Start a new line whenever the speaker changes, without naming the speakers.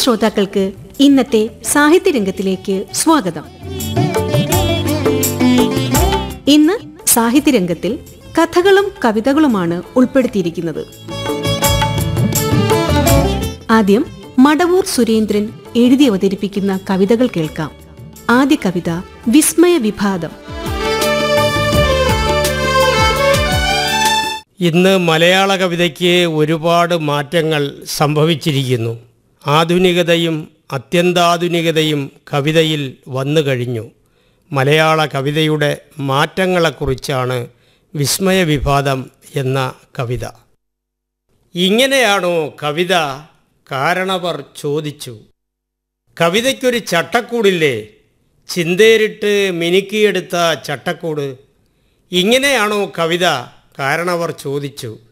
ശ്രോതാക്കൾക്ക് ഇന്നത്തെ സാഹിത്യരംഗത്തിലേക്ക് സ്വാഗതം ഇന്ന് സാഹിത്യരംഗത്തിൽ കഥകളും കവിതകളുമാണ് ഉൾപ്പെടുത്തിയിരിക്കുന്നത് ആദ്യം മടവൂർ സുരേന്ദ്രൻ എഴുതി അവതരിപ്പിക്കുന്ന കവിതകൾ കേൾക്കാം ആദ്യ കവിത വിസ്മയ വിഭാതം
ഇന്ന് മലയാള കവിതയ്ക്ക് ഒരുപാട് മാറ്റങ്ങൾ സംഭവിച്ചിരിക്കുന്നു ആധുനികതയും അത്യന്താധുനികതയും കവിതയിൽ വന്നു കഴിഞ്ഞു മലയാള കവിതയുടെ മാറ്റങ്ങളെക്കുറിച്ചാണ് വിസ്മയ വിഭാതം എന്ന കവിത ഇങ്ങനെയാണോ കവിത കാരണവർ ചോദിച്ചു കവിതയ്ക്കൊരു ചട്ടക്കൂടില്ലേ ചിന്തേരിട്ട് മിനുക്കിയെടുത്ത ചട്ടക്കൂട് ഇങ്ങനെയാണോ കവിത കാരണവർ ചോദിച്ചു